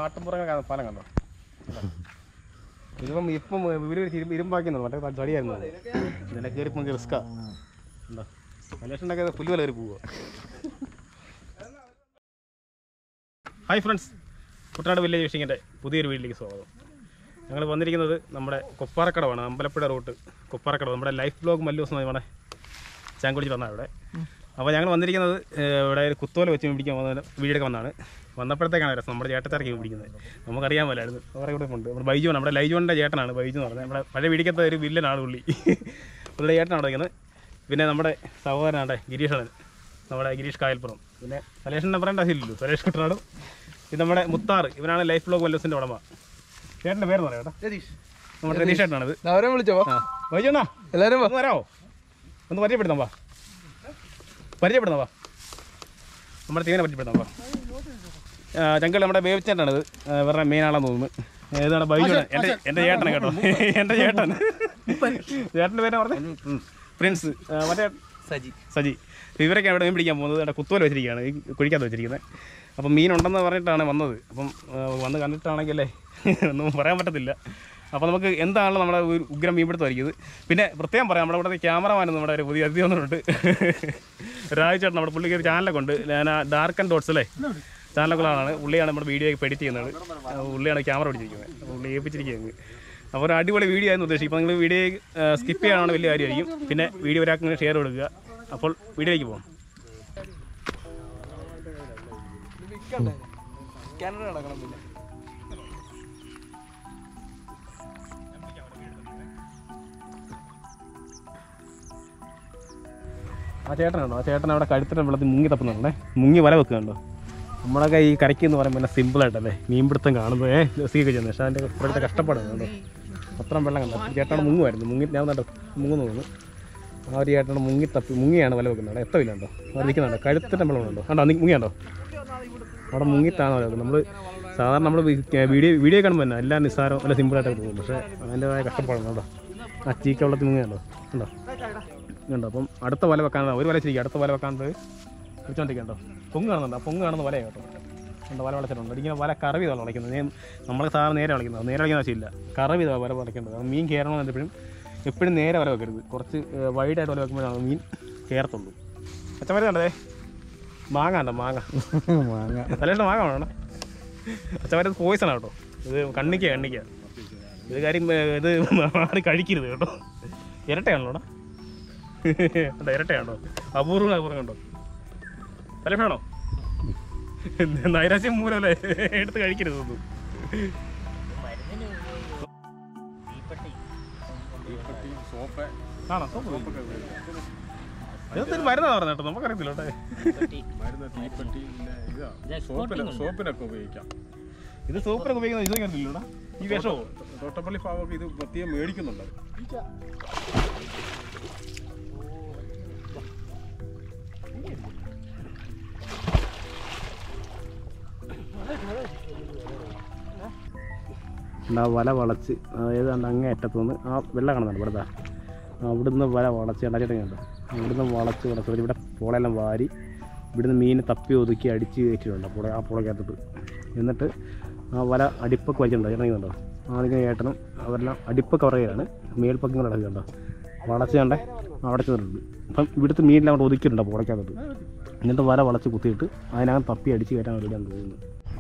നാട്ടുമ്പുറങ്ങൾ പാലം കണ്ടോ ഇതിപ്പം ഇപ്പം ഇവര് ഇരുമ്പ് ഇരുമ്പാക്കുന്നു മറ്റേ തടിയായിരുന്നു അത്. ഇതിനെ കയറി ഇപ്പം റിസ്ക്കാ ഉണ്ടോ മലേഷ്യൻ്റെ പുല്ല് വില കയറി പോവുക ഹായ് ഫ്രണ്ട്സ് കുട്ടനാട് വില്ലേജ് ഫിഷിങ്ങിൻ്റെ പുതിയൊരു വീട്ടിലേക്ക് സ്വാഗതം ഞങ്ങൾ വന്നിരിക്കുന്നത് നമ്മുടെ കൊപ്പാറക്കടവാണ് അമ്പലപ്പുഴ റൂട്ട് കൊപ്പാറക്കടവ് നമ്മുടെ ലൈഫ് ബ്ലോഗ് മല്ലൂസ് എന്ന് നമ്മുടെ ചാങ്കുളിച്ച് വന്നതാണ് ഇവിടെ അപ്പോൾ ഞങ്ങൾ വന്നിരിക്കുന്നത് ഏഹ്, ഇവിടെ ഒരു കുത്തോല വെച്ച് പിടിക്കാൻ വന്ന വീടൊക്കെ വന്നതാണ് വന്നപ്പോഴത്തേക്കാണ് രസം നമ്മുടെ ചേട്ടത്തിറക്കി പിടിക്കുന്നത് നമുക്കറിയാൻ പോലായിരുന്നു അവരെ കൂടെ ഉണ്ട് നമ്മുടെ ബൈജു നമ്മുടെ ലൈജുവിൻ്റെ ചേട്ടനാണ് ബൈജു എന്ന് പറഞ്ഞത് നമ്മുടെ പഴയ വീടിക്കത്തെ ഒരു വില്ലനാണ് പുള്ളി പുള്ളിയുടെ ചേട്ടനാണ് വിളിക്കുന്നത് പിന്നെ നമ്മുടെ സഹോദരനാണ് ഗിരീഷണൻ നമ്മുടെ ഗിരീഷ് കായൽപ്പുറം പിന്നെ സലേഷിനെ പറയേണ്ട ആവശ്യമില്ലല്ലോ സലേഷ് കുട്ടനാടും ഇത് നമ്മുടെ മുത്താറ് ഇവനാണ് ലൈഫ് ബ്ലോഗ് മല്ലൂസിൻ്റെ ഉടമ ചേട്ടൻ്റെ പേര് പറയാം കേട്ടോ നമ്മുടെ രതീഷ് ചേട്ടനാണിത് അവരെ വിളിച്ചോ ആ ബൈജു എന്നാ എല്ലാരും വാ. ഒന്ന് വരാമോ ഒന്ന് പരിചയപ്പെടുത്താം വാ പരിചയപ്പെടുത്താം വാ നമ്മുടെ തീവനെ പരിചയപ്പെടുത്താം വാ ചങ്കൾ നമ്മുടെ വേവിച്ചേട്ടാണിത് ഇവരുടെ മെയിൻ ആളാന്ന് തോന്നുന്നു ഏതാണ് ബൈജു എൻ്റെ എൻ്റെ ചേട്ടനെ കേട്ടോ എൻ്റെ ചേട്ടൻ ചേട്ടൻ്റെ പേര് പറഞ്ഞത് പ്രിൻസ് ആ, മറ്റേ സജി സജി അപ്പോൾ ഇവരൊക്കെ അവിടെ മീൻ പിടിക്കാൻ പോകുന്നത് അവിടെ കുത്തോല വെച്ചിരിക്കുകയാണ് ഈ കുഴിക്കകത്ത് വെച്ചിരിക്കുന്നത് അപ്പം മീൻ ഉണ്ടെന്ന് പറഞ്ഞിട്ടാണ് വന്നത് അപ്പം ആ, വന്ന് കണ്ടിട്ടാണെങ്കിലേ ഒന്നും പറയാൻ പറ്റത്തില്ല അപ്പോൾ നമുക്ക് എന്താണല്ലോ നമ്മുടെ ഒരു ഉഗ്രം മീൻപിടുത്തമായിരിക്കും ഇത് പിന്നെ പ്രത്യേകം പറയാം നമ്മുടെ ഇവിടുത്തെ ക്യാമറമാൻ നമ്മുടെ ഒരു പുതിയ അതിഥി വന്നിട്ടുണ്ട് രാജ് ചേട്ടൻ നമ്മുടെ പുള്ളിക്ക് ഒരു ചാനലൊക്കെ ഉണ്ട് ഞാൻ ഡാർക്ക് ആൻഡ് ഡോട്ട്സ് അല്ലേ ചാനലൊക്കെ ആളാണ് പുള്ളിയാണ് നമ്മുടെ വീഡിയോ ഒക്കെ എഡിറ്റ് ചെയ്യുന്നത് ആ, പുള്ളിയാണ് ക്യാമറ പിടിച്ചിരിക്കുന്നത് അപ്പോൾ പുള്ളി ഏൽപ്പിച്ചിരിക്കുന്നത് അപ്പോൾ ഒരു അടിപൊളി വീഡിയോ ആയിരുന്നു ഉദ്ദേശിക്കും ഇപ്പോൾ നിങ്ങൾ വീഡിയോ സ്കിപ്പ് ചെയ്യാനാണ് വലിയ കാര്യമായിരിക്കും പിന്നെ വീഡിയോ ഒരാൾക്ക് ഇങ്ങനെ ഷെയർ കൊടുക്കുക അപ്പോൾ വീഡിയോയിലേക്ക് പോകാം കാനഡ നടക്കണം പിന്നെ ആ ചേട്ടനുണ്ടോ ആ ചേട്ടൻ അവിടെ കഴുത്തിൻ്റെ വെള്ളത്തിൽ മുങ്ങി തപ്പുന്നുണ്ടേ മുങ്ങി വല വെക്കുന്നുണ്ടോ നമ്മളൊക്കെ ഈ കരയ്ക്ക് എന്ന് പറയുമ്പോൾ പിന്നെ സിമ്പിളായിട്ടല്ലേ മീൻപിടുത്തം കാണുമ്പോൾ ഏ രസിയൊക്കെ ചെയ്യുന്നത് പക്ഷേ അതിൻ്റെ ഇപ്പോഴത്തെ കഷ്ടപ്പാടാണ് കേട്ടോ അത്രയും വെള്ളം കണ്ടോ ചേട്ടൻ മുങ്ങുമായിരുന്നു മുങ്ങി ഞാൻ കണ്ടോ മുങ്ങുന്നു തോന്നുന്നു ആ ഒരു ചേട്ടൻ മുങ്ങി തപ്പി മുങ്ങിയാണ് വല വെക്കുന്നത് അവിടെ എത്തവില്ല ഉണ്ടോ അവിടെ നിൽക്കുന്നുണ്ടോ കഴുത്തിൻ്റെ വെള്ളം ഉണ്ടോ കണ്ടോ നി- മുങ്ങിയുണ്ടോ അവിടെ മുങ്ങിയിട്ടാണ് വല വെക്കുന്നത് നമ്മൾ സാധാരണ നമ്മൾ വീഡിയോ വീഡിയോ കാണുമ്പോൾ തന്നെ എല്ലാം നിസ്സാരം നല്ല സിമ്പിളായിട്ടൊക്കെ തോന്നും പക്ഷേ അതിൻ്റെതായ കഷ്ടപ്പാടാണ് കേട്ടോ ആ ചീക്ക വെള്ളത്തിൽ മുങ്ങിയുണ്ടോ ഉണ്ടോ ഉണ്ട് അപ്പം അടുത്ത വല വെക്കാൻ ഒരു വല ശരിക്കും അടുത്ത വല വെക്കാണ്ട് വെച്ചോണ്ടിരിക്കണ്ടോ പൊങ്ങ് കാണുന്നുണ്ട് ആ പൊങ്ങ് കാണുന്ന വല കേട്ടോ ഉണ്ട് വല വളച്ചിട്ടുണ്ട് ഇങ്ങനെ വല കറവി ഇതാണ് വളയ്ക്കുന്നത് ഞാൻ നമ്മളെ സാറ് നേരെ വളയ്ക്കുന്നത് നേരെ വളയ്ക്കുന്ന ആവശ്യമില്ല കറവി ഇതാണ് വല വളയ്ക്കേണ്ടത് കാരണം മീൻ കയറണമെന്ന് എപ്പോഴും എപ്പോഴും നേരെ വല വെക്കരുത് കുറച്ച് വൈഡായിട്ട് വല വെക്കുമ്പോഴാണ് മീൻ കയറത്തുള്ളൂ അച്ഛന്മാരെ കണ്ടതേ മാങ്ങ ഉണ്ടോ മാങ്ങ മാങ്ങ തലേണ്ട മാങ്ങ വേണം അച്ഛന്മാരെ പോയിസൺ കേട്ടോ ഇത് കണ്ണിക്ക കണ്ണിക്ക ഇത് കാര്യം ഏ, ഇത് മാറി കഴിക്കരുത് കേട്ടോ ഇരട്ടയാണല്ലോടാ കണ്ടോ ഇരട്ടയാണോ അപൂർവം അപൂർവം കണ്ടോ തലഫാണോ നൈരാശ്യം മൂലമല്ലേ എടുത്ത് കഴിക്കരുത് ഒന്നും ആണോ സോപ്പ് ഇതൊരു മരുന്നാ പറഞ്ഞ കേട്ടോ നമുക്കറിയത്തില്ല കേട്ടോ മരുന്ന് തീപ്പെട്ടി പിന്നെ ഇതാ സോപ്പിന് സോപ്പിനൊക്കെ ഉപയോഗിക്കാം ഇത് സോപ്പിനൊക്കെ ഉപയോഗിക്കുന്ന വിശ്വസിക്കുന്നില്ലടാ ഈ വിഷമോ തോട്ടപ്പള്ളി ഭാഗമൊക്കെ ഇത് പ്രത്യേകം മേടിക്കുന്നുണ്ട് ആ വല വളച്ച് ഏതാണ്ട് അങ്ങേ അറ്റത്തുനിന്ന് ആ വെള്ളം കാണുന്നുണ്ട് ഇവിടുത്തെ അവിടുന്ന് വല വളച്ച് ഇടച്ചിട്ട് കണ്ടോ അവിടുന്ന് വളച്ച് വളച്ച് ഒരു ഇവിടെ പുളയെല്ലാം വാരി ഇവിടുന്ന് മീൻ തപ്പി ഒതുക്കി അടിച്ച് കയറ്റിയിട്ടുണ്ട് പുള ആ പുളക്കകത്തിട്ട് എന്നിട്ട് ആ വല അടിപ്പൊക്കെ വലിച്ചിട്ടുണ്ടോ ഇറങ്ങുന്നുണ്ടോ ആദ്യം ഏട്ടനും അവരെല്ലാം അടിപ്പൊക്കെ പറയുകയാണ് മേൽപ്പക്കം കൂടെ ഇടക്കുന്നുണ്ടോ വളച്ച് കണ്ടേ അവിടെ ചെന്നിട്ടുണ്ട് അപ്പം ഇവിടുത്തെ മീനെല്ലാം അവിടെ ഒതുക്കിയിട്ടുണ്ട് പുളക്കകത്തിട്ട് എന്നിട്ട് വല വളച്ച് കുത്തിയിട്ട് അതിനകം തപ്പി അടിച്ച് കയറ്റാൻ വേണ്ടിയിട്ടാണ് തോന്നുന്നത്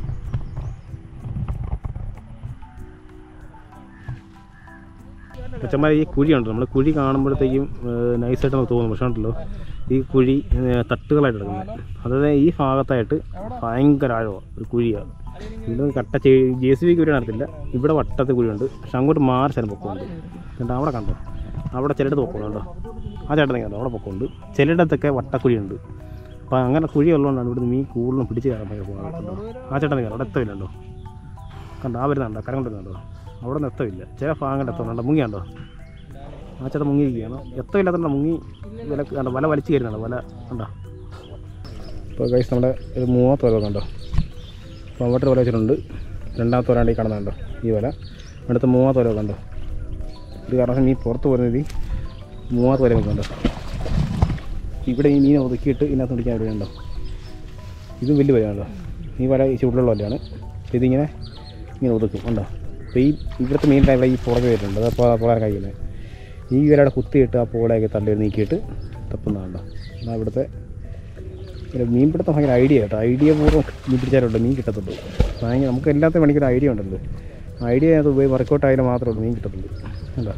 കൊച്ചന്മാർ ഈ കുഴിയുണ്ട് നമ്മൾ കുഴി കാണുമ്പോഴത്തേക്കും നൈസായിട്ട് നമുക്ക് തോന്നും പക്ഷേ ഉണ്ടല്ലോ ഈ കുഴി ഏഹ്, തട്ടുകളായിട്ട് കിടക്കുന്നത് അതായത് ഈ ഭാഗത്തായിട്ട് ഭയങ്കര ആഴമാണ് ഒരു കുഴിയാണ് ഇവിടെ കട്ട ജെ സി ബി കുഴി നടത്തില്ല ഇവിടെ വട്ടത്തെ കുഴിയുണ്ട് പക്ഷെ അങ്ങോട്ട് മാറി സ്ഥലം പൊക്കമുണ്ട് എന്നിട്ട് അവിടെ കണ്ടോ അവിടെ ചിലയിടത്ത് പൊക്കമുണ്ടോ ആ ചേട്ടൻ കണ്ടോ അവിടെ പൊക്കമുണ്ട് ചിലയിടത്തൊക്കെ വട്ടക്കുഴിയുണ്ട് അപ്പോൾ അങ്ങനെ കുഴി ഉള്ളതുകൊണ്ടാണ് ഇവിടുന്ന് മീൻ കൂടുതലും പിടിച്ച് കയറാൻ ഭയങ്കര പോകാൻ കണ്ടോ ആ ചേട്ടൻ കണ്ടോ അവിടെ എത്തവില്ലല്ലോ കണ്ടോ ആ വരുന്നുണ്ടോ കരം കൊണ്ടുവരുന്നുണ്ടോ അവിടെ നിന്ന് എത്തവില്ല ചില ഭാഗങ്ങളുടെ എത്തുന്നുണ്ടോ മുങ്ങിയുണ്ടോ ആ ചേട്ടൻ മുങ്ങിയിരിക്കുകയാണ് എത്തമില്ലാത്തതുകൊണ്ട് മുങ്ങി വില കണ്ടോ വല വലിച്ചു കയറുന്നുണ്ടോ വല കണ്ടോ ഇപ്പോൾ കഴിച്ച് നമ്മുടെ ഒരു മൂന്നാമത്തെ വല കണ്ടോ അപ്പോൾ അങ്ങോട്ട് വല വെച്ചിട്ടുണ്ട് രണ്ടാമത്തെ വലാണ്ട് ഈ കാണുന്നുണ്ടോ ഈ വല അടുത്ത മൂന്നാമത്തെ വല കണ്ടോ ഇത് കാരണം ഈ പുറത്ത് പോകുന്നത് ഈ മൂന്നാമത്തെ വല കണ്ടോ ഇവിടെ ഈ മീനെ ഒതുക്കിയിട്ട് ഇതിനകത്ത് പിടിക്കാൻ വരുന്നുണ്ടോ ഇതും വലിയ വലയാണല്ലോ ഈ വല ഈ ചൂടുള്ള വലയാണ് ഇതിങ്ങനെ ഇങ്ങനെ ഒതുക്കും ഉണ്ടോ അപ്പോൾ ഈ ഇവിടുത്തെ മീനിൻ്റെ ഇവിടെ ഈ പുറകെ വരുന്നുണ്ട് അത് പുറകെ കഴിക്കുന്നത് ഈ ഇവരവിടെ കുത്തിയിട്ട് ആ പോളയൊക്കെ തള്ളി നീക്കിയിട്ട് തപ്പുന്നതുണ്ടോ എന്നാൽ ഇവിടുത്തെ ഒരു മീൻ പിടുത്തം ഭയങ്കര ഐഡിയ കേട്ടോ ഐഡിയ പൂർവ്വം മീൻ പിടിച്ചാലുണ്ട് മീൻ കിട്ടത്തുള്ളൂ ഭയങ്കര നമുക്ക് എല്ലാത്തിനും പണിക്കൊരു ഐഡിയ ഉണ്ടല്ലോ ഐഡിയ അത് പോയി വർക്കൗട്ട് ആയാലും മാത്രമേ ഉള്ളൂ മീൻ കിട്ടത്തുള്ളൂ ഉണ്ടോ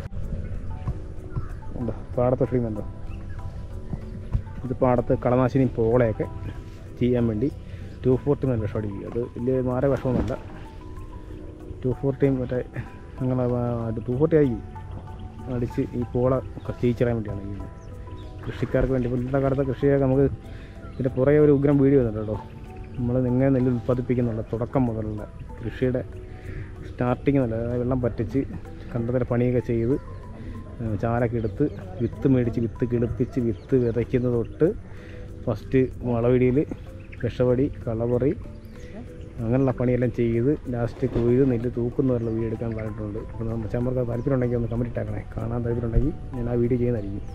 ഉണ്ടോ പാടത്ത് ഫ്രീമുണ്ടോ ഇത് പാടത്ത് കളനാശിനി പോളയൊക്കെ ചെയ്യാൻ വേണ്ടി ടു ഫോർട്ടി നല്ല ഷോട്ട് ചെയ്യും അത് വലിയ മാര വിഷമൊന്നുമല്ല ടു ഫോർട്ടിയും മറ്റേ അങ്ങനെ ടു ഫോർട്ടി ആയി അടിച്ച് ഈ പോള ചെയ്യിച്ചിടാൻ വേണ്ടിയാണ് ചെയ്യുന്നത് കൃഷിക്കാർക്ക് വേണ്ടി ഇപ്പോഴത്തെ കാലത്തെ കൃഷിയൊക്കെ നമുക്ക് ഇതിൻ്റെ പുറകെ ഒരു ഉഗ്രം വീഡിയോ വന്നിട്ടുണ്ട് കേട്ടോ നമ്മൾ എങ്ങനെ നെല്ല് ഉൽപ്പാദിപ്പിക്കുന്നുള്ള തുടക്കം മുതലുള്ള കൃഷിയുടെ സ്റ്റാർട്ടിങ് നല്ല അതായത് വെള്ളം പറ്റിച്ച് കണ്ടതിൻ്റെ പണിയൊക്കെ ചെയ്ത് ഏഹ് ചാലൊക്കെ എടുത്ത് വിത്ത് മേടിച്ച് വിത്ത് കിളിപ്പിച്ച് വിത്ത് വിതയ്ക്കുന്നത് തൊട്ട് ഫസ്റ്റ് വളവിടിയിൽ വിഷവടി കളപറി അങ്ങനെയുള്ള പണിയെല്ലാം ചെയ്ത് ലാസ്റ്റ് കൊയ്ത് നെല്ല് തൂക്കുന്നവരുള്ള വീഡിയോ എടുക്കാൻ പറഞ്ഞിട്ടുണ്ട് അപ്പോൾ നമ്മൾ ചമ്മർക്ക് താല്പര്യം ഉണ്ടെങ്കിൽ ഒന്ന് കമൻറ്റ് ഇട്ടേക്കണേ കാണാൻ താല്പര്യം ഉണ്ടെങ്കിൽ ഞാൻ ആ വീഡിയോ ചെയ്യുന്നതായിരിക്കും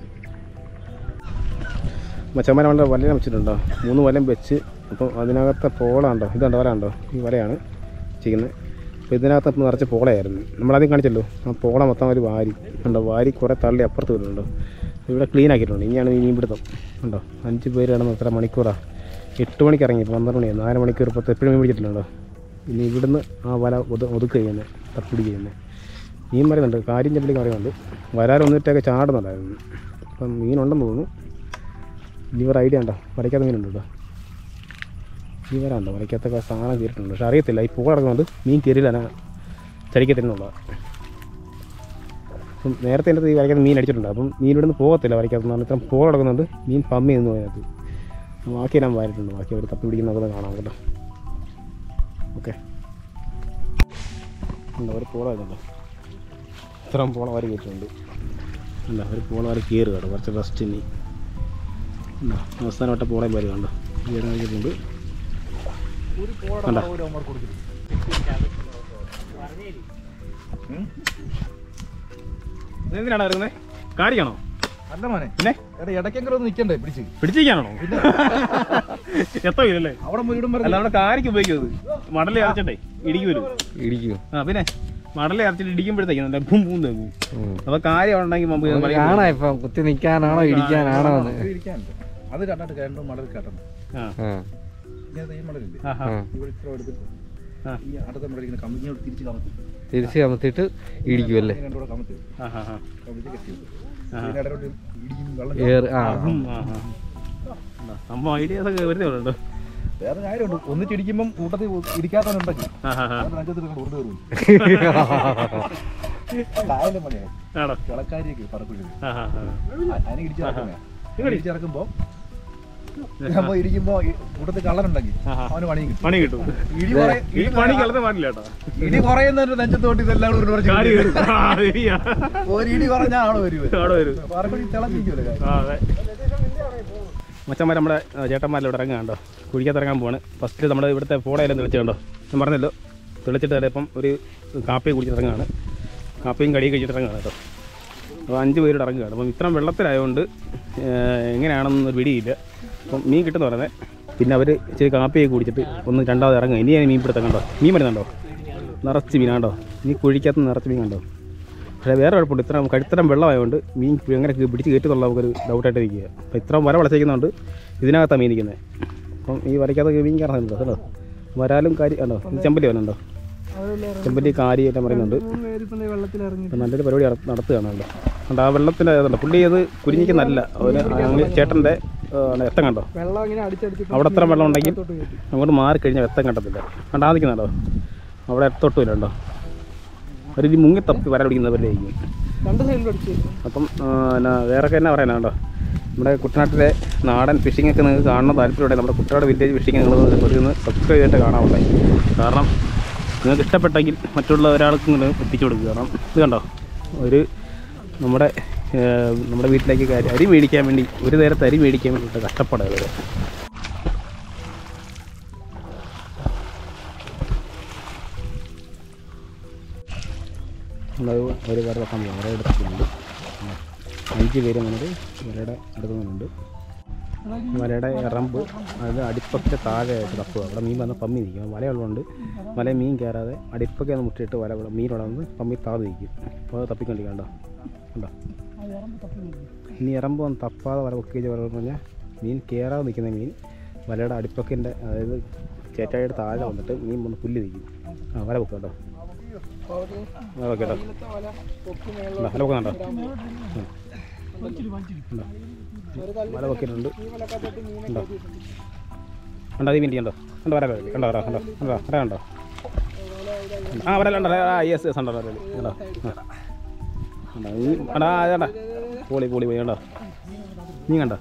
മച്ചന്മാരെ വളരെ വലയം വെച്ചിട്ടുണ്ടോ മൂന്ന് വലം വെച്ച് അപ്പം അതിനകത്തെ പോളാണ്ടോ ഇതുണ്ടോ വരാണ്ടോ ഈ വലയാണ് ചെയ്യുന്നത് അപ്പോൾ ഇതിനകത്ത് അപ്പം നിറച്ച് പോളയായിരുന്നു നമ്മളാദ്യം കാണിച്ചല്ലോ ആ പോള മൊത്തം ഒരു വാരി ഉണ്ടോ വാരി കുറേ തള്ളി അപ്പുറത്ത് വരുന്നുണ്ടോ ഇവിടെ ക്ലീൻ ആക്കിയിട്ടുണ്ട് ഇനിയാണ് ഈ മീൻപിടുത്തം ഉണ്ടോ അഞ്ച് പേര് കിടന്ന് എത്ര മണിക്കൂറാണ് എട്ട് മണിക്ക് ഇറങ്ങി പന്ത്രണ്ട് മണി നാല് മണിക്കൂർ ഇപ്പോൾ എപ്പോഴും മീൻ പിടിച്ചിട്ടുണ്ടോ ഇനി ഇവിടുന്ന് ആ വല ഒതു ഒതുക്കുക ചെയ്യുന്നത് തപ്പിടി ചെയ്യുന്നത് മീൻ പറയുന്നുണ്ട് കാര്യം ചെപ്പിലേക്ക് പറയുന്നുണ്ട് വരാറൊന്നിട്ടൊക്കെ ചാടുന്നുണ്ടായിരുന്നു അപ്പം മീനുണ്ടെന്ന് തോന്നുന്നു ലിവർ ഐഡിയ ഉണ്ടോ വരയ്ക്കാത്ത മീനുണ്ട് കേട്ടോ ലിവറുണ്ടോ വരയ്ക്കാത്ത സാധനം കയറിയിട്ടുണ്ട് പക്ഷെ അറിയത്തില്ല ഈ പൂ കിടക്കുന്നുണ്ട് മീൻ കയറിയില്ല ചരിക്കത്തിരുന്നുള്ളത് അപ്പം നേരത്തെ എൻ്റെ ഈ വരയ്ക്കാത്ത മീൻ അടിച്ചിട്ടുണ്ട് അപ്പം മീൻ ഇവിടുന്ന് പോകത്തില്ല വരയ്ക്കാത്ത ഇത്ര പൂ കിടക്കുന്നുണ്ട് മീൻ പമ്മി നിന്ന് അതിനകത്ത് ബാക്കി ഞാൻ വാരിട്ടുണ്ട് ബാക്കി അവർ തപ്പി പിടിക്കുന്നതൊക്കെ കാണാം കേട്ടോ ഓക്കെ ഉണ്ടോ ഒരു പോള വരുന്നുണ്ടോ ഇത്രയും പോള വാരി കയറ്റിട്ടുണ്ട് അല്ല ഒരു പോള വാരി കയറുക കേട്ടോ കുറച്ച് റെസ്റ്റ് ഇനി ഉണ്ടോ അവസാനമായിട്ട് പോളയും വരും കണ്ടോ കയറി കഴിഞ്ഞിട്ടുണ്ട് ഒരു പോടാ കണ്ടോ? ഒരു അമ്മ കൊടുക്കുന്നു എന്തിനാണ് ഇറങ്ങുന്നത് കാണിക്കണോ അല്ല മോനെ പിന്നെ എടാ ഇടയ്ക്കെങ്കിലും ഒന്ന് നിൽക്കണ്ടേ പിടിച്ച് പിടിച്ചിരിക്കാനാണോ എത്തോ ഇല്ലല്ലേ അവിടെ മുഴുവൻ അല്ല പറഞ്ഞു നമ്മുടെ കാരിക്ക് ഉപയോഗിക്കുന്നത് മടലി അരച്ചിട്ടേ ഇടിക്ക് വരും ഇടിക്കും ആ പിന്നെ മടലി അരച്ചിട്ട് ഇടിക്കുമ്പോഴത്തേക്കും നല്ല ഭൂം ഭൂം തേങ്ങും അപ്പൊ കാര്യം ഉണ്ടെങ്കിൽ മുമ്പ് ഇത് പറയും. കാണാ ഇപ്പം കുത്തി നിൽക്കാനാണോ ഇടിക്കാനാണോ എന്ന് ഇരിക്കാനുണ്ട് അത് കണ്ടിട്ട് കണ്ടു മടൽ കെട്ടണം ആ ആ ഇങ്ങനത്തെ ഈ മടലില്ലേ ആ, ആ. ആ ഇവിടെ ഇത്ര എടുത്തിട്ട് ആ. ഈ അടുത്ത മടൽ ഇങ്ങനെ കമ്പി ഇങ്ങോട്ട് തിരിച്ച് കമത്തി തിരിച്ച് കമത്തിട്ട് ഇടിക്കുമല്ലേ ഇങ്ങനെ രണ്ടുകൂടെ കമത്തി ആ, ആ, ആ. കമത്തി കെട്ടി വെക്കും. ആ. ഇതിന്റെ ഇടയിലോട്ട് ഇടിയും വെള്ളം ഏറ് ആ ഉം, ആ, ആ. ഉണ്ടോ? സംഭവം ഐഡിയാസ് ഒക്കെ വരുന്നേ ഉള്ളൂ വേറെ കാര്യമുണ്ട് ഒന്നിച്ചിടിക്കുമ്പം കൂട്ടത്തിൽ ഇരിക്കാത്തവനുണ്ടെങ്കിൽ ആ, ആ, ആ. നെഞ്ചത്തിൽ ഉരുണ്ട് കയറും കായലും പണിയാണ് ആണോ കിളക്കാരിയൊക്കെ പറപ്പിച്ചത് ആ, ആ, ആ. അതിനെ ഇടിച്ചിറക്കുന്നേ ഇങ്ങടി. ഇടിച്ചിറക്കുമ്പോ അപ്പൊ ഇരിക്കുമ്പോ ഈ കൂട്ടത്തിൽ കള്ളനുണ്ടെങ്കിൽ ആഹാ. അവന് പണി കിട്ടും പണി കിട്ടും ഇടി കുറേ- ഈ പണി കളന്ന് പാടില്ല കേട്ടോ ഇടി കുറയുന്നൊരു നെഞ്ചത്തോട്ട് ഇതെല്ലാം കൂടി ഒരു കാര്യം കുറച്ച് വരും. ആ, ശരിയാ. ഒരു ഇടി കുറഞ്ഞാൽ ആള് വരുവേ അവിടെ വരും പറപ്പടി തിളച്ചിരിക്കുമല്ലോ കാര്യം ആ, അതെ മച്ചന്മാർ നമ്മുടെ ആ, ചേട്ടന്മാരിൽ ഇവിടെ ഇറങ്ങാണ്ടോ കുഴിക്കകത്ത് ഇറങ്ങാൻ പോവാണ് ഫസ്റ്റ് നമ്മുടെ ഇവിടുത്തെ പോളയെല്ലാം തെളിച്ച് കണ്ടോ ഞാൻ പറഞ്ഞല്ലോ തെളിച്ചിട്ട് ഇപ്പം ഒരു കാപ്പി കുടിച്ചിട്ട് ഇറങ്ങുകയാണ് കാപ്പിയും കടിയും കഴിച്ചിട്ട് ഇറങ്ങുകയാണ് കേട്ടോ അപ്പോൾ അഞ്ച് പേരോട് ഇറങ്ങുകയാണ് അപ്പം ഇത്രയും വെള്ളത്തിലായതുകൊണ്ട് ഏഹ്, എങ്ങനെയാണെന്നൊരു പിടിയില്ല അപ്പം മീൻ കിട്ടുന്ന പറയുന്നത് പിന്നെ അവർ ഇച്ചിരി കാപ്പിയൊക്കെ കുടിച്ചിട്ട് ഒന്ന് രണ്ടാമത് ഇറങ്ങുക ഇനി ഞാൻ മീൻ പിടുത്തം കണ്ടോ മീൻ വരുന്നുണ്ടോ നിറച്ച് മീൻ കണ്ടോ മീൻ കുഴിക്കകത്ത് നിറച്ച് മീൻ കണ്ടോ പക്ഷേ വേറെ കുഴപ്പമുണ്ട് ഇത്ര കഴുത്തരം വെള്ളമായതുകൊണ്ട് മീൻ എങ്ങനെ പിടിച്ച് കയറ്റുന്നുള്ള നമുക്കൊരു ഡൗട്ടായിട്ട് ഇരിക്കുക അപ്പോൾ ഇത്ര വര വളച്ചേക്കുന്നതുകൊണ്ട് ഇതിനകത്താണ് മീൻ നിൽക്കുന്നത് അപ്പം ഈ വരയ്ക്കകത്ത് മീൻ കയറുന്നുണ്ടോ കേട്ടോ വരാലും കാരി ആണോ ഇത് ചെമ്പല്ലി വരണുണ്ടോ ചെമ്പല്ലി കാരി എല്ലാം പറയുന്നുണ്ട് അപ്പം നല്ലൊരു പരിപാടി നട- നടത്തുകയാണല്ലോ അതുകൊണ്ട് ആ വെള്ളത്തിൻ്റെ അതുണ്ട് പുള്ളി അത് കുരിഞ്ഞിക്കുന്നല്ല അവന് അങ്ങനെ ചേട്ടൻ്റെ എത്തം കണ്ടോ വെള്ളം ഇങ്ങനെ അടിച്ചടിച്ച് അവിടെ അത്ര വെള്ളം ഉണ്ടെങ്കിൽ അങ്ങോട്ട് മാറിക്കഴിഞ്ഞാൽ വെത്തം കണ്ടത്തില്ല കണ്ടാ നിൽക്കുന്നുണ്ടോ അവിടെ എത്തൊട്ടുമില്ല ഉണ്ടോ അവർ ഈ മുങ്ങി തപ്പി വര പിടിക്കുന്നവരിലായിരിക്കും രണ്ട് സൈഡിൽ അടിച്ച് അപ്പം ആ, എന്നാ വേറൊക്കെ എന്നാ പറയാനുണ്ടോ നമ്മുടെ കുട്ടനാട്ടിലെ നാടൻ ഫിഷിംഗ് ഒക്കെ നിങ്ങൾക്ക് കാണണം താല്പര്യമുണ്ടെങ്കിൽ നമ്മുടെ കുട്ടനാട് വില്ലേജ് ഫിഷിംഗ് നിങ്ങൾ ഒരു ഒന്ന് സബ്സ്ക്രൈബ് ചെയ്തിട്ട് കാണാവുള്ളേ കാരണം നിങ്ങൾക്ക് ഇഷ്ടപ്പെട്ടെങ്കിൽ മറ്റുള്ള ഒരാൾക്ക് ഇങ്ങനെ എത്തിച്ചു കൊടുക്കുക കാരണം ഇത് കണ്ടോ ഒരു നമ്മുടെ ഏ, നമ്മുടെ വീട്ടിലേക്ക് കാര്യം അരി മേടിക്കാൻ വേണ്ടി ഒരു നേരത്തെ അരി മേടിക്കാൻ വേണ്ടിയിട്ട് കഷ്ടപ്പാടുകൾ നമ്മളത് ഒരു വര വെക്കാൻ പോകും വര എടുത്തിട്ടുണ്ട് അഞ്ച് പേര് വന്നത് ഇവരുടെ എടുക്കുന്നുണ്ട് വലയുടെ ഇറമ്പ് അത് അടിപ്പക്കിൻ്റെ താഴെയായിട്ട് തപ്പുക അവിടെ മീൻ വന്ന് പമ്മി നിൽക്കും വലയുള്ളതുകൊണ്ട് വല മീൻ കയറാതെ അടിപ്പൊക്കെ ഒന്ന് മുട്ടിയിട്ട് വല ഇവിടെ മീൻ ഇവിടെ വന്ന് പമ്മി താത് നിൽക്കും അപ്പോൾ അത് തപ്പിക്കൊണ്ടിരിക്കുക കണ്ടോ കണ്ടോ ഇനി ഇറമ്പ് വന്ന് തപ്പാതെ വല പൊക്കി വല എന്ന് പറഞ്ഞാൽ മീൻ കയറാതെ നിൽക്കുന്ന മീൻ വലയുടെ അടിപ്പക്കിൻ്റെ അതായത് ചേറ്റായിട്ട് താഴെ വന്നിട്ട് മീൻ വന്ന് പുല്ല് നിൽക്കും ആ വല പൊക്കുക കേട്ടോ വല പൊക്കെ കേട്ടോ വല പൊക്കി മേളിൽ ഉണ്ടോ? വല പൊക്കുന്നുണ്ടോ വലിച്ചിട്ട് ഉണ്ടോ ഒരു തള്ളി വല പൊക്കിയിട്ടുണ്ട് ഈ വലക്കകത്തോട്ട് മീനെ ഉണ്ടോ? കയറ്റിയിട്ടുണ്ട്. കണ്ടോ ഈ മിനിറ്റ് കണ്ടോ കണ്ടോ വര വര കണ്ടോ വര കണ്ടോ കണ്ടോ വര കണ്ടോ ആ വര കണ്ടോ ആ യെസ് യെസ് ഉണ്ടോ വര കണ്ടോ ആ. കണ്ടോ ഈ കണ്ടോ ആ കണ്ടോ പോളി പോളി പോയി കണ്ടോ നീ കണ്ടോ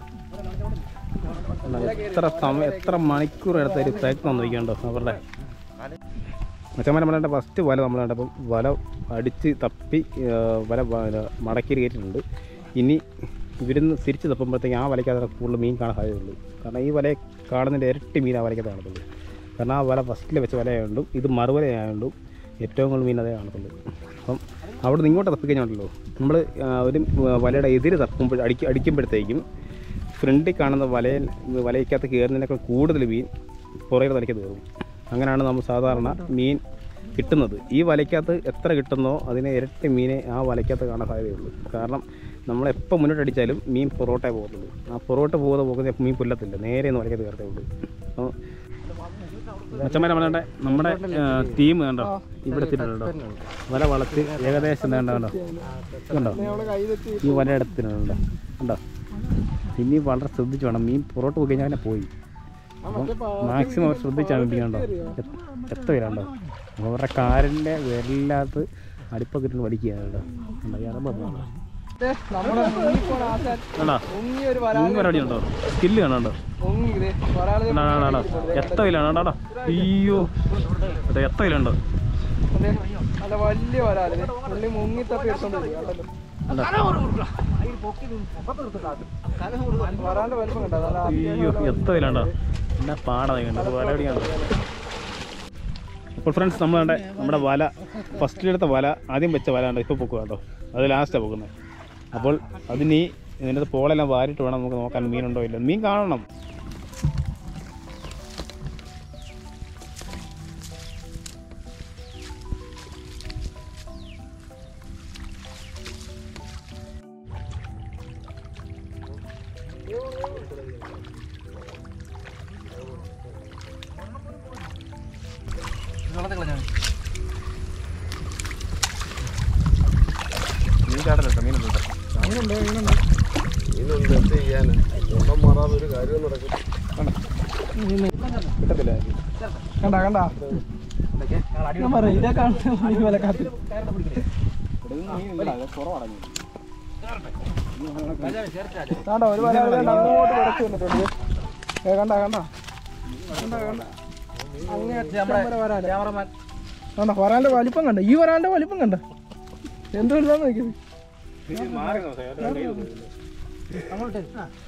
കണ്ടോ എത്ര സമയം എത്ര മണിക്കൂർ എടുത്ത ഒരു പ്രയത്നം വന്നിരിക്കണ്ടോ അവരുടെ മച്ചന്മാരെ നമ്മളുടെ ഫസ്റ്റ് വല നമ്മൾ കണ്ടപ്പം വല അടിച്ച് തപ്പി ആ, വല വ- മടക്കി കയറ്റിയിട്ടുണ്ട് ഇനി ഇവരിന്ന് തിരിച്ച് തപ്പുമ്പോഴത്തേക്ക് ആ വലയ്ക്കകത്ത് കൂടുതൽ മീൻ കാണാൻ സാധ്യതയുള്ളൂ കാരണം ഈ വലയെ കാണുന്നതിൻ്റെ ഇരട്ടി മീൻ ആ വലയ്ക്കകത്ത് കാണത്തുള്ളൂ കാരണം ആ വല ഫസ്റ്റിൽ വെച്ച വലയായതുകൊണ്ടും ഇത് മറുവലയായതുകൊണ്ടും ഏറ്റവും കൂടുതൽ മീൻ അതേ കാണത്തുള്ളൂ അപ്പം അവിടെ നിന്ന് ഇങ്ങോട്ട് തപ്പിക്കഴിഞ്ഞുണ്ടല്ലോ നമ്മൾ ഒരു വലയുടെ എതിര് തപ്പുമ്പോൾ അടിക്ക അടിക്കുമ്പോഴത്തേക്കും ഫ്രണ്ടിൽ കാണുന്ന വലയിൽ വലയ്ക്കകത്ത് കയറുന്നതിനേക്കാൾ കൂടുതൽ മീൻ പുറകെ തലയ്ക്ക് കയറും അങ്ങനെയാണ് നമ്മൾ സാധാരണ മീൻ കിട്ടുന്നത് ഈ വലയ്ക്കകത്ത് എത്ര കിട്ടുന്നോ അതിനെ ഇരട്ടി മീനെ ആ വലയ്ക്കകത്ത് കാണാൻ സാധ്യതയുള്ളൂ കാരണം നമ്മളെപ്പോൾ മുന്നോട്ട് അടിച്ചാലും മീൻ പുറോട്ടേ പോകുന്നുള്ളൂ ആ പുറോട്ട് പോകുന്ന പോകുന്ന മീൻ പുല്ലത്തില്ല നേരെ ഒന്ന് വലയ്ക്കകത്ത് കയറത്തേ ഉള്ളൂ അപ്പോൾ അച്ഛന്മാരെ നമ്മളുടെ നമ്മുടെ ടീം കണ്ടോ ഇവിടെ എത്തിയിട്ടുണ്ടോ വല വളച്ച് ഏകദേശം കണ്ടോ കണ്ടോ കണ്ടോ അവളെ കൈ തെറ്റി ഈ വല എടുത്തിട്ടുണ്ടോ കണ്ടോ ഇനി വളരെ ശ്രദ്ധിച്ചു വേണം മീൻ പുറോട്ട് പോയി കഴിഞ്ഞാൽ അങ്ങനെ പോയി അപ്പം മാക്സിമം അവർ ശ്രദ്ധിച്ചാണ് പിടിക്കണ്ടോ എത്ര പേരുണ്ടോ അവരുടെ കാറിൻ്റെ വിരലിനകത്ത് അടിപ്പൊക്കെ ഇട്ട് വലിക്കുകയാണ് കേട്ടോ കണ്ടോ ഇയാളെ പറഞ്ഞോ ദേ, നമ്മളെ മുങ്ങിപ്പോണ ആശാൻ കണ്ടോ മുങ്ങി ഒരു വരാൽ മൂന്ന് പരിപാടി ഉണ്ടോ സ്കില്ല് കാണണ്ടോ മുങ്ങി ഇതേ ഒരാള് ദേ കണ്ടോ കണ്ടോ എത്ര വിലാണ് കണ്ടോ അയ്യോ അതെ എത്ര വിലുണ്ടോ അതെ, നല്ല വലിയ വരാല് ദേ, പുള്ളി മുങ്ങി തപ്പി എടുത്തോണ്ടിരിക്കും കണ്ടല്ലോ വരാന്റെ വലിപ്പം കണ്ടോ നല്ല അയ്യോ എത്ര വിലുണ്ടോ എന്നാ പാടാതെ കണ്ടോ പരിപാടി കണ്ടോ അപ്പോൾ ഫ്രണ്ട്സ് നമ്മൾ കണ്ടേ നമ്മുടെ വല ഫസ്റ്റിലെടുത്ത വല ആദ്യം വെച്ച വല ഉണ്ട് ഇപ്പോൾ പൊക്കുക കേട്ടോ അത് ലാസ്റ്റാണ് പൊക്കുന്നത് അപ്പോൾ അതിന് ഇതിൻ്റെ പോളെല്ലാം വാരിട്ട് വേണം നമുക്ക് നോക്കാൻ മീനുണ്ടോ ഇല്ല മീൻ കാണണം മീൻ ചാടലുണ്ടോ മീനുണ്ടോ മീനുണ്ട് മീനുണ്ട് ഇതൊന്നും എന്ത് ചെയ്യാന് ഒന്നും മാറാതെ ഒരു കാര്യം നടക്കും കിട്ടത്തില്ല കണ്ട കണ്ട ഞാൻ പറയാം ഇതേ കാണുന്ന ഈ വലക്കകത്ത് കണ്ട ഒരു വല കണ്ട അങ്ങോട്ട് കിടച്ചു വന്നിട്ടുണ്ട് ഏ കണ്ട കണ്ട കണ്ട കണ്ട അങ്ങേ അറ്റം വരെ വരാല് കണ്ട വരാന്റെ വലിപ്പം കണ്ട ഈ വരാന്റെ വലിപ്പം കണ്ട എന്ത് വലുതാന്ന് നോക്കിയത് അങ്ങോട്ട്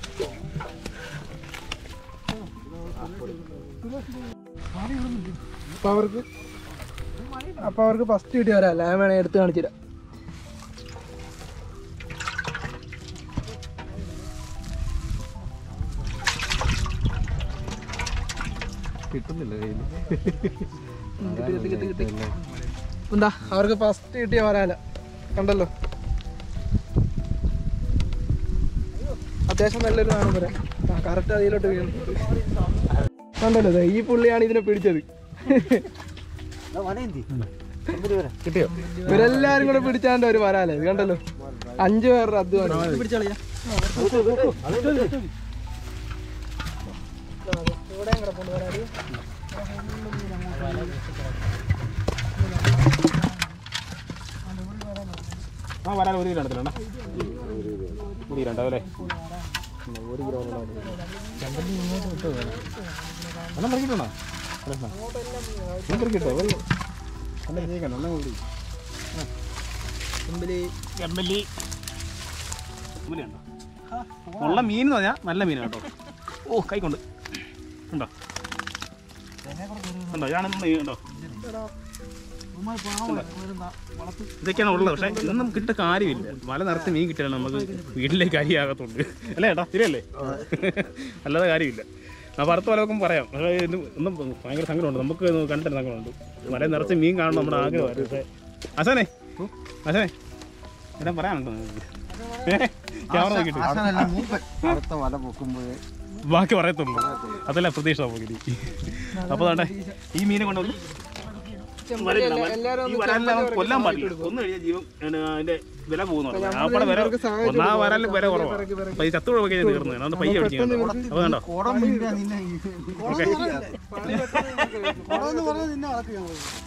അപ്പൊ അവർക്ക് അപ്പൊ അവർക്ക് ഫസ്റ്റ് കിട്ടി വരാല്ല ഞാൻ വേണേ എടുത്ത് കാണിച്ചില്ല കിട്ടുന്നില്ല കയ്യിൽ എന്താ അവർക്ക് ഫസ്റ്റ് കിട്ടിയ വരാല കണ്ടല്ലോ അത്യാവശ്യം നല്ലൊരു കാണും വരാം ആ കറക്റ്റ് അതിലോട്ട് വീണു കണ്ടല്ലോ ദേ ഈ പുള്ളിയാണ് ഇതിനെ പിടിച്ചത് കിട്ടിയോ ഇവരെല്ലാരും കൂടെ പിടിച്ചാണ്ട് ഒരു വരാലേ ഇത് കണ്ടല്ലോ അഞ്ചു പേരുടെ അധ്വാനം ആ വരാൻ ഒരു കിലോ എടുത്തിട്ടുണ്ടോ ഒരു കിലോ ഉണ്ടാവും അല്ലേ ഒരു കിലോ എണ്ണം പറിക്കിട്ടുണ്ടോ എണ്ണം പറിക്കിട്ടോ ഒരു എണ്ണം ചെയ്യിക്കണ്ട എണ്ണം കൂടി എമ്മല്ലി ഉണ്ടോ ഉള്ള മീൻ എന്ന് പറഞ്ഞാൽ നല്ല മീനാണ് കേട്ടോ ഓ കൈക്കൊണ്ട് ഉണ്ടോ ഉണ്ടോ ഞാൻ ഉണ്ടോ ഇതൊക്കെയാണ് ഉള്ളത് പക്ഷേ ഇതൊന്നും കിട്ട കാര്യമില്ല മല നിറച്ച് മീൻ കിട്ടിയാൽ നമുക്ക് വീട്ടിലേക്ക് അരിയാകത്തുള്ളൂ അല്ലേ ഏട്ടാ ശരിയല്ലേ അല്ലാതെ കാര്യമില്ല അപ്പോൾ അടുത്ത വലവൊക്കെ പറയാം പക്ഷേ ഇത് ഒന്നും ഭയങ്കര സങ്കടമുണ്ട് നമുക്ക് ഇത് കണ്ടിട്ട് സങ്കടമുണ്ട് മല നിറച്ച് മീൻ കാണണം നമ്മുടെ ആഗ്രഹമായിരുന്നു പക്ഷേ അസനെ അസനെ എല്ലാം പറയാനുണ്ടോ നിങ്ങൾക്ക്? ഏ? ക്യാമറ നോക്കിയിട്ട് ആശാനല്ല മൂപ്പൻ അടുത്ത വല പൊക്കുമ്പോഴേ ബാക്കി പറയത്തുള്ളൂ അതല്ല പ്രതീക്ഷ നമുക്ക് ഇനി അപ്പോൾ അതാണ്ടെ ഈ മീനെ കൊണ്ടൊന്ന് എല്ലാരും ഈ വരാലിനെ നമുക്ക് കൊല്ലാൻ പാടില്ല ഒന്ന് കഴിഞ്ഞാൽ ജീവൻ ഏ, അതിന്റെ വില പോകുന്നുണ്ട് ആപ്പടെ വില ഒന്നാ വരാലിൽ വില കുറവാണ് അപ്പൊ ഈ ചത്തുകൂടെ പോയി കഴിഞ്ഞാൽ തീർന്നു അതുകൊണ്ട് പയ്യെ അടിച്ചു അപ്പോൾ കണ്ടോ കുടം വീഴാ നിന്നെ ഓക്കെ കുടം എന്ന് പറഞ്ഞാൽ നിന്നെ വളർത്തിയാ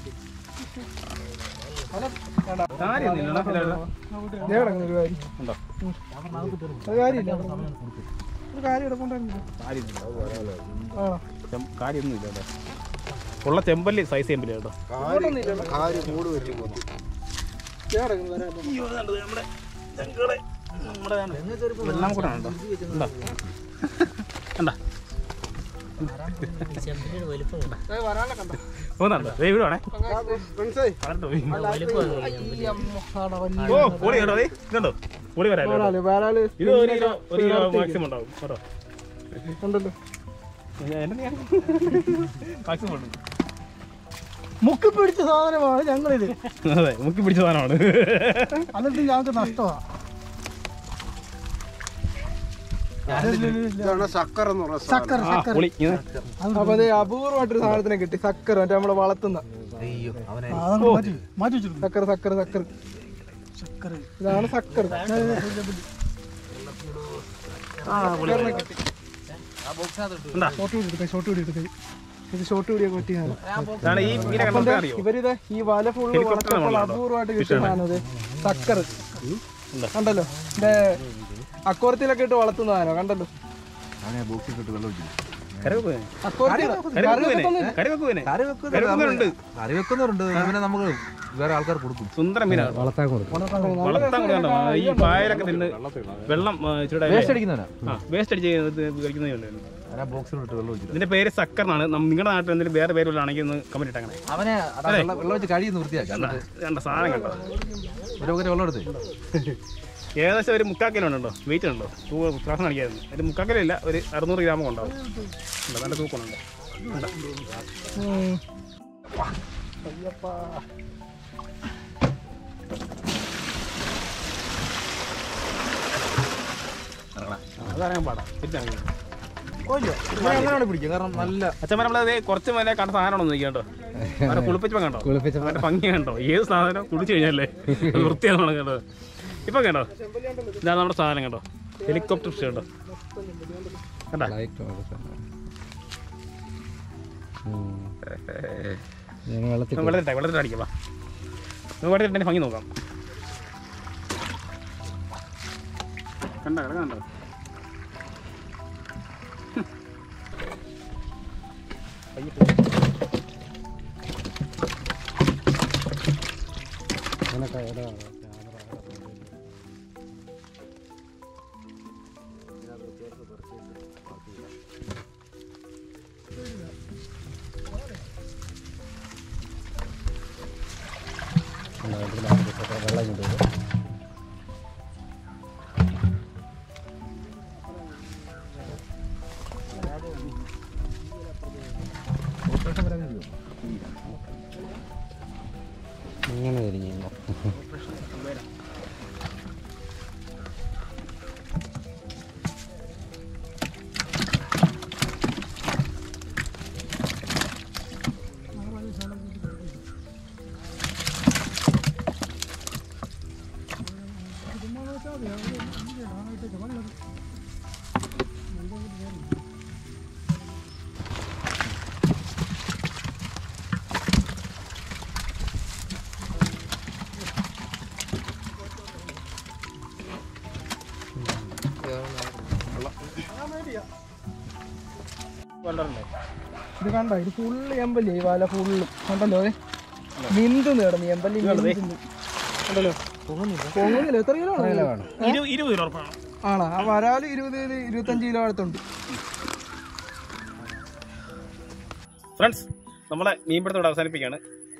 കാര്യമൊന്നുമില്ല ദേ കിടക്കുന്നു ഒരു കാര്യം ഉണ്ടോ അത് കാര്യമില്ല ഒരു കാര്യം ഇവിടെ കൊണ്ടുവരുന്നില്ല ആണോ കാര്യമൊന്നുമില്ല കേട്ടോ ഉള്ള ചെമ്പല്ലി സൈസ് ചെമ്പല്ലി കേട്ടോ കാര്യം മൂട് വെച്ച് പോകുന്നു ദേ കിടക്കുന്നു വരാൻ അയ്യോ അതുണ്ട് നമ്മുടെ ഞങ്ങളെ നമ്മുടെ വെള്ളം കൂടെ ഉണ്ടോ ഉണ്ടോ കണ്ടോ വരാനെ കണ്ടോ പോകുന്നുണ്ടോ ദേ വീടുവാണേ ഫ്രണ്ട്സേ കണ്ടോ പോയി. ഈ അമ്മ വലിയ ഓ പൊളി കേട്ടോ ദേ ഇതുണ്ടോ പൊളി വരാല്ലോ വരാല് വരാല് ഇത് ഒരു കിലോ ഒരു കിലോ മാക്സിമം ഉണ്ടാവും കേട്ടോ ഉണ്ടല്ലോ മാക്സിമം ഉണ്ട് മുക്കി പിടിച്ച സാധനമാണ് ഞങ്ങളിത് അതെ മുക്കി പിടിച്ച സാധനമാണ് എന്നിട്ട് ഞങ്ങൾക്ക് നഷ്ടമാണ് ഇതാണ് സക്കർ എന്ന് പറഞ്ഞ സക്കർ ആ പൊളി ഇങ്ങനെ അപ്പൊ അത് അപൂർവമായിട്ടൊരു സാധനത്തിനെ കിട്ടി സക്കർ മറ്റേ നമ്മള് വളർത്തുന്ന സക്കർ സക്കർ സക്കർ ഇതാണ് സക്കർ സക്കറിനെ കിട്ടി ഉണ്ടാ ഷോർട്ട് വീഡിയോ എടുക്കാം ഷോർട്ട് വീഡിയോ എടുക്കാം ഇത് ഷോർട്ട് വീഡിയോ പറ്റി ഇതാണ് ഈ മീനെ കണ്ടോ അറിയോ ഇവരിത് ഈ വല ഫുള്ള് ഹെലികോപ്റ്റർ വളർത്തപ്പോൾ നമ്മളാണോ? അപൂർവമായിട്ട് കിട്ടിയ സാധനം ഇത് സക്കർ ഉണ്ടോ? കണ്ടല്ലോ ഇത് അക്കോറത്തിലൊക്കെ ഇട്ട് വളർത്തുന്ന സാധനം കണ്ടല്ലോ കറി വെക്കുവേ അക്കോറത്തിൽ കറി വെക്കുവേ കറി വെക്കുവേ കറി കറി വെക്കുന്നുണ്ട് കറി വെക്കുന്നുണ്ട് ഇവനെ നമുക്ക് വേറെ ആൾക്കാർ കൊടുക്കും സുന്ദര മീനാണ് വളർത്താൻ കൊടുക്കും വളർത്താൻ കൊടുക്കണ്ടോ ഈ പായലൊക്കെ തിന്ന് വെള്ളം ആ, ഇച്ചിരി വേസ്റ്റ് അടിക്കുന്നവനാ ആ വേസ്റ്റ് അടിച്ച് ഇത് കഴിക്കുന്നതുണ്ട് ഞാൻ ബോക്സിലിട്ട് വെള്ളം ഒഴിച്ചിട്ട് ഇതിന്റെ പേര് സക്കർ എന്നാണ് നം- നിങ്ങളുടെ നാട്ടിൽ എന്തെങ്കിലും വേറെ പേര് വല്ലതാണെങ്കിൽ ഒന്ന് കമന്റ് ഇട്ടങ്ങനെ അവനെ അതാ വെള്ളം വെള്ളം വെച്ച് കഴിയുന്ന വൃത്തിയാക്കാം എന്നിട്ട് കണ്ട സാധനം കണ്ടോ ഒരു പകരം വെള്ളം എടുത്ത് ഏകദേശം ഒരു മുക്കാൽ കിലോ ഉണ്ടോ വെയിറ്റ് ഉണ്ടോ തൂക്ക പ്രാർത്ഥന കാണിക്കായിരുന്നു ഒരു മുക്കാൽ കിലോ ഇല്ല ഒരു അറുന്നൂറ് ഗ്രാമം ഉണ്ടാവും ഉണ്ട്, നല്ല തൂക്കമുണ്ട് ഉണ്ടോ? അതറിയാൻ പാടാം തിരിച്ചറിയാം അങ്ങനെയാണ് പിടിക്കുക കാരണം നല്ല അച്ഛന്മാർ നമ്മളത് കുറച്ച് മേലെ കണ്ട സാധനമാണോ നോക്കി കേട്ടോ അവരെ കുളിപ്പിച്ചപ്പോ കണ്ടോ അവരുടെ ഭംഗി കണ്ടോ ഏത് സാധനം കുളിച്ചു കഴിഞ്ഞാലേ അത് വൃത്തിയാണ് കേട്ടോ ഇപ്പൊ കണ്ടോ ഇതാണ് നമ്മുടെ സാധനം കേട്ടോ ഹെലികോപ്റ്റർ ഫിഷ് കേട്ടോ കണ്ടാ നമുക്ക് വെള്ളത്തിട്ടെ വെള്ളത്തിട്ട് അടിക്കാം വാ. നമുക്ക് വെള്ളത്തിട്ടെ ഭംഗി നോക്കാം കണ്ട കിടക്ക കണ്ടോ പയ്യെ പോ. ഇങ്ങനെ തിരിഞ്ഞു കൊണ്ടുവരണ്ടേ? ഇത് കണ്ടോ ഇത് ഫുള്ള് എമ്പല്ലി ഈ വല ഫുള്ള് കണ്ടല്ലോ അതെ മിന്തുന്ന് കിടന്നു എമ്പല്ലി മിന്തുന്നു കണ്ടല്ലോ പൊങ്ങുന്നില്ല എത്ര കിലോ ആണ് ഇരു- ഇരുപത് കിലോ ഉറപ്പാണ് ആണോ ആ വരാല് ഇരുപത് ഇരുപത്തഞ്ച് കിലോ അടുത്തുണ്ട് ഫ്രണ്ട്സ് നമ്മളെ മീൻപിടുത്തം ഇവിടെ അവസാനിപ്പിക്കുകയാണ്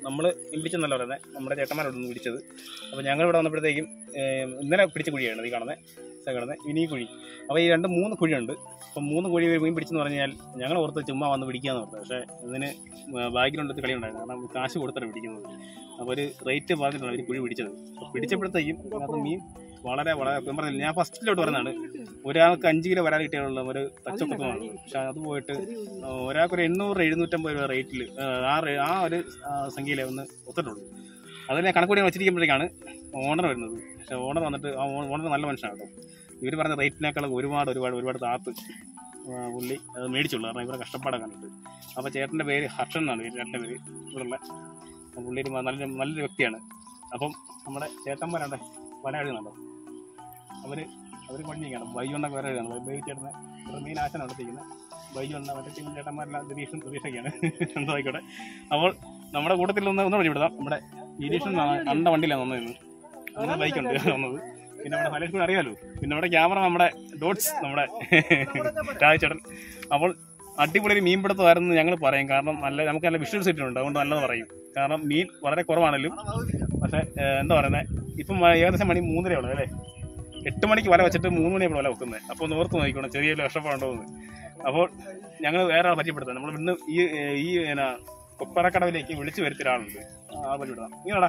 നമ്മൾ പിടിച്ചെന്നല്ല പറയുന്നത് നമ്മുടെ ചേട്ടന്മാരോട് ഒന്ന് പിടിച്ചത് അപ്പോൾ ഞങ്ങൾ ഇവിടെ വന്നപ്പോഴത്തേക്കും ഏം, ഇന്നലെ പിടിച്ച കുഴിയാണ് ഈ കാണുന്നത് കിടന്നത് ഇനി ഈ കുഴി അപ്പോൾ ഈ രണ്ട് മൂന്ന് കുഴിയുണ്ട് അപ്പം മൂന്ന് കുഴി മീൻ പിടിച്ചെന്ന് പറഞ്ഞാൽ ഞങ്ങൾ ഓർത്ത് ചുമ്മാ വന്ന് പിടിക്കാന്ന് ഓർത്തത് പക്ഷേ ഇതിന് ബാക്കിലുണ്ട് കളി ഉണ്ടായിരുന്നു കാരണം കാശ് കൊടുത്താണ് പിടിക്കുന്നത് അപ്പോൾ ഒരു റേറ്റ് പറഞ്ഞിട്ടാണ് അവർ കുഴി പിടിച്ചത് അപ്പോൾ പിടിച്ചപ്പോഴത്തേക്കും അതിനകത്ത് മീൻ വളരെ വളരെ ഞാൻ പറഞ്ഞില്ല ഞാൻ ഫസ്റ്റിലോട്ട് പറയുന്നതാണ് ഒരാൾക്ക് അഞ്ച് കിലോ വരാൻ കിട്ടിയുള്ള ഒരു തച്ചക്കൊത്തമാണ് പക്ഷെ അത് പോയിട്ട് ആ, ഒരാൾക്ക് ഒരു എണ്ണൂറ് എഴുന്നൂറ്റമ്പത് രൂപ റേറ്റിൽ ആ റേ- ആ ഒരു ആ, സംഖ്യയിലേ ഒന്ന് ഒത്തിട്ടുള്ളൂ അതിനെ കണക്കൂടി വെച്ചിരിക്കുമ്പോഴേക്കാണ് ഓണർ വരുന്നത് പക്ഷെ ഓണർ വന്നിട്ട് ആ ഓണർ നല്ല മനുഷ്യനാണ് കേട്ടോ ഇവർ പറഞ്ഞ റേറ്റിനേക്കാൾ ഒരുപാട് ഒരുപാട് ഒരുപാട് താത്ത് ആ, പുള്ളി അത് മേടിച്ചുള്ളൂ കാരണം ഇവരെ കഷ്ടപ്പാടാണ് കണ്ടിട്ട് അപ്പോൾ ചേട്ടൻ്റെ പേര് ഹർഷൻ എന്നാണ് പേര് ചേട്ടൻ്റെ പേര് ഇവിടെയുള്ള അപ്പോൾ പുള്ളി ഒരു നല്ല നല്ലൊരു വ്യക്തിയാണ് അപ്പം നമ്മുടെ ചേട്ടന്മാരുണ്ട് വല എഴുതുന്നുണ്ടോ അവർ അവർ പണിയാണ് ബൈജുണ്ടൊക്കെ വേറെ എഴുതാണ് ബൈ ചേട്ടനെ ഇവിടെ മെയിൻ ആശാനാണ് എടുത്തിരിക്കുന്നത് ബൈജുണ്ട മറ്റേ ടീം ചേട്ടന്മാരെല്ലാം ദിനീഷും പ്രതീക്ഷയൊക്കെയാണ് എന്തോ ആയിക്കോട്ടെ അപ്പോൾ നമ്മുടെ കൂട്ടത്തിൽ ഒന്ന് ഒന്ന് പരിചയപ്പെടുത്താം നമ്മുടെ ഗിരീഷൻ അണ്ട വണ്ടിയിലാണ് വന്നിരുന്നത് അങ്ങനെ ബൈക്കുണ്ട് വന്നത് പിന്നെ നമ്മുടെ സലേഷ് കൂടെ അറിയാലോ പിന്നെ നമ്മുടെ ക്യാമറ നമ്മുടെ ഡോട്ട്സ് നമ്മുടെ രാജചേട്ടൻ അപ്പോൾ അടിപൊളി ഒരു മീൻ പിടുത്തമായിരുന്നു ഞങ്ങൾ പറയും കാരണം നല്ല നമുക്ക് നല്ല വിഷ്വൽസ് കിട്ടുന്നുണ്ട് അതുകൊണ്ട് നല്ലത് പറയും കാരണം മീൻ വളരെ കുറവാണെങ്കിലും പക്ഷേ ഏഹ്, എന്താ പറയുന്നത് ഇപ്പം ഏകദേശം മണി മൂന്നരയുള്ളൂ അല്ലേ എട്ട് മണിക്ക് വല വെച്ചിട്ട് മൂന്ന് മണിയാണ് വല വെക്കുന്നത് അപ്പോൾ ഒന്ന് ഓർത്ത് നോക്കിക്കോണം ചെറിയ കഷ്ടപ്പാടുണ്ടോ എന്ന് അപ്പോൾ ഞങ്ങൾ വേറെ ആളെ പരിചയപ്പെടുത്താം നമ്മൾ ഇന്ന് ഈ ഏഹ്, ഈ എന്നാ കൊപ്പറക്കടവിലേക്ക് വിളിച്ചു വരുത്തിയ ഒരാളുണ്ട് ആ പരിചയപ്പെടുത്താം ഇങ്ങനെടാ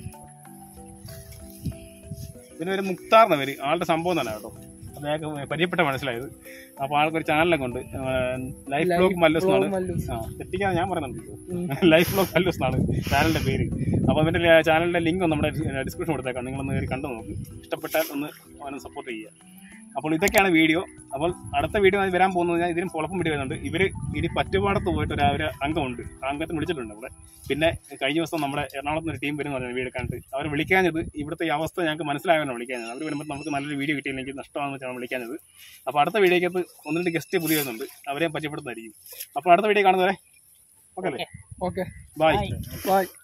പിന്നെ ഒരു മുക്താർ എന്ന പേര് ആളുടെ സംഭവം തന്നെ കേട്ടോ അത് ഞങ്ങൾക്ക് പരിചയപ്പെട്ട മനസ്സിലായത് അപ്പോൾ ആൾക്കൊരു ചാനലൊക്കെ ഉണ്ട് ലൈഫ് ബ്ലോഗ് മല്ലൂസ് എന്നാണ് മല്ലൂസ്. ആ തെറ്റിക്കാതെ ഞാൻ പറയുന്നുണ്ട് ലൈഫ് ബ്ലോഗ് മല്ലൂസ് എന്നാണ് ചാനലിന്റെ പേര് അപ്പോൾ അവൻ്റെ ചാനലിന്റെ ലിങ്ക് ഒന്ന് നമ്മുടെ ഡിസ്ക്രിപ്ഷൻ കൊടുത്തേക്കാം നിങ്ങളൊന്ന് കയറി കണ്ടു നോക്ക് ഇഷ്ടപ്പെട്ടാൽ ഒന്ന് അവനെ സപ്പോർട്ട് ചെയ്യുക അപ്പോൾ ഇതൊക്കെയാണ് വീഡിയോ അപ്പോൾ അടുത്ത വീഡിയോ വരാൻ പോകുന്നത് ഞാൻ ഇതിനും കുഴപ്പം വീഡിയോ വരുന്നുണ്ട് ഇവർ ഇനി പറ്റുപാടത്ത് പോയിട്ട് ഒരു ഒരു അംഗമുണ്ട് ആ അംഗത്തിന് വിളിച്ചിട്ടുണ്ട് ഇവിടെ പിന്നെ കഴിഞ്ഞ ദിവസം നമ്മുടെ എറണാകുളത്ത് നിന്ന് ഒരു ടീം വരും പറഞ്ഞു വീഡിയോ എടുക്കാണ്ട് അവർ വിളിക്കാഞ്ഞത് ഇവിടുത്തെ ഈ അവസ്ഥ ഞങ്ങൾക്ക് മനസ്സിലാകാനാണ് വിളിക്കാഞ്ഞത് അവർ വരുമ്പോൾ നമുക്ക് നല്ലൊരു വീഡിയോ കിട്ടിയില്ലെങ്കിൽ നഷ്ടമാണെന്ന് വെച്ചാണ് വിളിക്കാഞ്ഞത് അപ്പോൾ അടുത്ത വീഡിയോക്കകത്ത് ഒന്ന് രണ്ട് ഗസ്റ്റ് പുതിയ വരുന്നുണ്ട് അവരെ പരിചയപ്പെടുന്നതായിരിക്കും അപ്പോൾ അടുത്ത വീഡിയോ കാണുന്നവരെ ഓക്കെ അല്ലേ ഓക്കെ ബൈ ബൈ